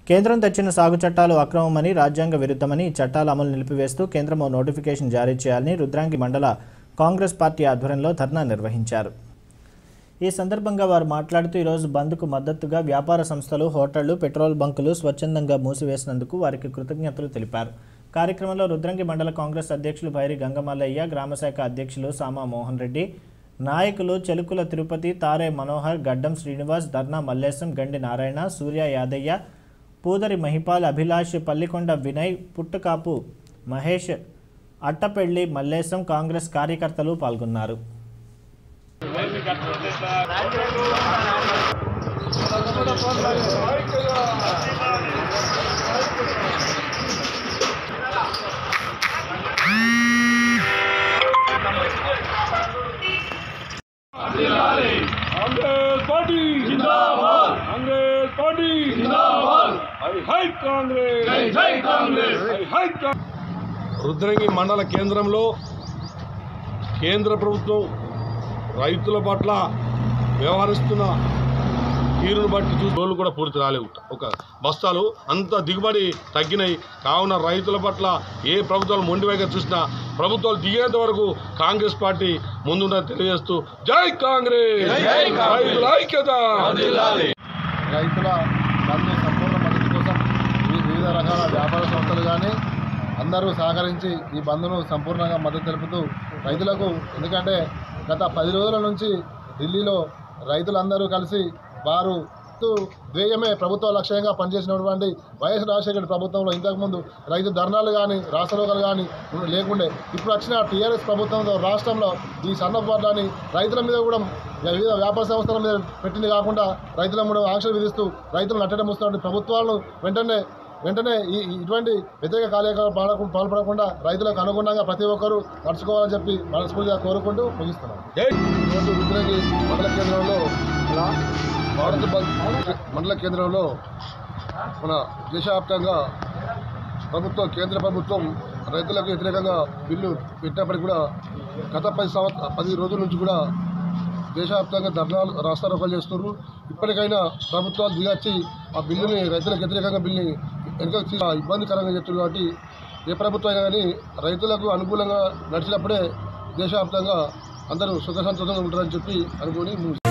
కేంద్రం తెచ్చిన సాగు చట్టాలు అక్రమమని రాజ్యాంగ విరుద్ధమని ఈ చట్టాల అమలు నిలిపివేస్తూ కేంద్రం ఓ నోటిఫికేషన్ జారీ చేయాలని రుద్రాంగి మండల కాంగ్రెస్ పార్టీ ఆధ్వర్యంలో ధర్నా నిర్వహించారు ఈ సందర్భంగా వారు మాట్లాడుతూ ఈరోజు బంద్కు మద్దతుగా వ్యాపార సంస్థలు హోటళ్లు పెట్రోల్ బంకులు స్వచ్ఛందంగా మూసివేసినందుకు వారికి కృతజ్ఞతలు తెలిపారు కార్యక్రమంలో రుద్రంగి మండల కాంగ్రెస్ అధ్యక్షులు భైరి గంగమల్లయ్య గ్రామశాఖ అధ్యక్షులు సామా మోహన్ రెడ్డి నాయకులు చెలుకుల తిరుపతి తారే మనోహర్ గడ్డం శ్రీనివాస్ ధర్నా మల్లేశం గండి నారాయణ సూర్య యాదయ్య పూదరి మహిపాల్ అభిలాష్ పల్లికొండ వినయ్ పుట్టుకాపు మహేష్ అట్టపెల్లి మల్లేశం కాంగ్రెస్ కార్యకర్తలు పాల్గొన్నారు कांग्रेस पार्टी जिंदाबाद कांग्रेस पार्टी जिंदाबाद हरी हाय कांग्रेस जय जय कांग्रेस हरी हाय రుద్రంగి మండల కేంద్రంలో కేంద్ర ప్రభుత్వం రైతుల పట్ల వ్యవహరిస్తున్న తీరును బట్టి చూసి రోజులు కూడా పూర్తి రాలేవు ఒక బస్తాలు అంత దిగుబడి తగ్గినాయి కావున రైతుల పట్ల ఏ ప్రభుత్వాలు మొండివైగా చూసినా ప్రభుత్వాలు దిగేంత వరకు కాంగ్రెస్ పార్టీ ముందుండని తెలియజేస్తూ జై కాంగ్రెస్ రైతుల ఐక్యత రైతుల బంధు సంపూర్ణ మద్దతు కోసం వి- వివిధ రకాల వ్యాపార సంస్థలు కానీ అందరూ సహకరించి ఈ బంద్ను సంపూర్ణంగా మద్దతు తెలుపుతూ రైతులకు ఎందుకంటే గత పది రోజుల నుంచి ఢిల్లీలో రైతులందరూ కలిసి వారు ధ్యేయమే ప్రభుత్వ లక్ష్యంగా పనిచేసినటువంటి వైఎస్ రాజశేఖర ప్రభుత్వంలో ఇంతకుముందు రైతు ధర్నాలు కానీ రాష్ట్రోగాలు కానీ లేకుండే ఇప్పుడు వచ్చిన టీఆర్ఎస్ ప్రభుత్వంలో రాష్ట్రంలో ఈ సన్నపాట్లని రైతుల మీద కూడా వివిధ వ్యాపార సంస్థల మీద పెట్టింది కాకుండా రైతుల మీద ఆంక్షలు విధిస్తూ రైతులను అట్టడం వస్తున్నటువంటి ప్రభుత్వాలను వెంటనే వెంటనే ఈ ఈ- ఇటువంటి వ్యతిరేక కార్యకలాపాలకు పాల్పడకుండా రైతులకు అనుగుణంగా ప్రతి ఒక్కరూ నడుచుకోవాలని చెప్పి మనస్ఫూర్తిగా కోరుకుంటూ ముగిస్తున్నాం ఈరోజు రుద్రగి మండల కేంద్రంలో భారత బంద్ మండల కేంద్రంలో మన దేశవ్యాప్తంగా ప్రభుత్వం కేంద్ర ప్రభుత్వం రైతులకు వ్యతిరేకంగా బిల్లు పెట్టినప్పటికీ కూడా గత పది సంవత్సర పది రోజుల నుంచి కూడా దేశవ్యాప్తంగా ధర్నాలు రాస్తారోకాలు చేస్తున్నారు ఇప్పటికైనా ప్రభుత్వాలు దిగొచ్చి ఆ బిల్లుని రైతులకు వ్యతిరేకంగా బిల్లుని వెనుక ఇబ్బందికరంగా చెప్తున్నారు కాబట్టి ఏ ప్రభుత్వం అయినా కానీ రైతులకు అనుకూలంగా నడిచినప్పుడే దేశవ్యాప్తంగా అందరూ సుఖ సంతోషంగా ఉంటారని చెప్పి అనుకుని